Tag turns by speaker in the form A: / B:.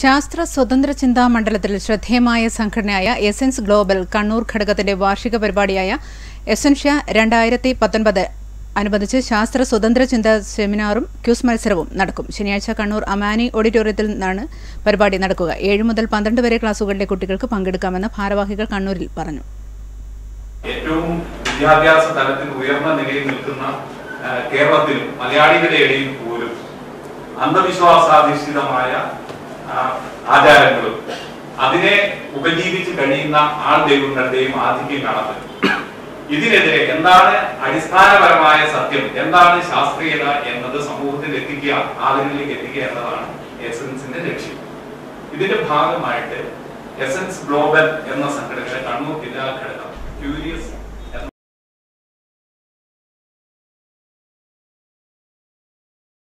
A: ശാസ്ത്ര സ്വതന്ത്ര ചിന്താ മണ്ഡലത്തിൽ ശ്രദ്ധേയമായ സംഘടനയായ എസൻസ് ഗ്ലോബൽ കണ്ണൂർ ഘടകത്തിന്റെ വാർഷിക പരിപാടിയായ എസൻഷ്യ രണ്ടായിരത്തി പത്തൊൻപത് അനുബന്ധിച്ച് ശാസ്ത്ര സ്വതന്ത്ര ചിന്ത സെമിനാറും ക്യൂസ് മത്സരവും നടക്കും ശനിയാഴ്ച കണ്ണൂർ അമാനി ഓഡിറ്റോറിയത്തിൽ നിന്നാണ് പരിപാടി നടക്കുക ഏഴ് മുതൽ പന്ത്രണ്ട് വരെ ക്ലാസുകളിലെ കുട്ടികൾക്ക് പങ്കെടുക്കാമെന്ന് ഭാരവാഹികൾ കണ്ണൂരിൽ പറഞ്ഞു
B: ഏറ്റവും വിദ്യാഭ്യാസ തലത്തിൽ ഉയർന്ന നിലയിൽ നിൽക്കുന്ന ആ, കേരളത്തിലും മലയാളികളുടെ ഇടയിൽ പോലും അന്ധവിശ്വാസാധിഷ്ഠിതമായ ആ, ആചാരങ്ങളും അതിനെ ഉപജീവിച്ച് കഴിയുന്ന ആൾ ദൈവങ്ങളുടെയും ആധിക്യം കാണപ്പെടും ഇതിനെതിരെ എന്താണ് അടിസ്ഥാനപരമായ സത്യം എന്താണ് ശാസ്ത്രീയത എന്നത് സമൂഹത്തിൽ എത്തിക്കുക ആളുകളിലേക്ക് എത്തിക്കുക എന്നതാണ് എസൻസിന്റെ ലക്ഷ്യം ഇതിന്റെ ഭാഗമായിട്ട് എസൻസ് ഗ്ലോബൽ എന്ന സംഘടനയുടെ കണ്ണൂർ ജില്ലാ ഘടകം ക്യൂരിയസ്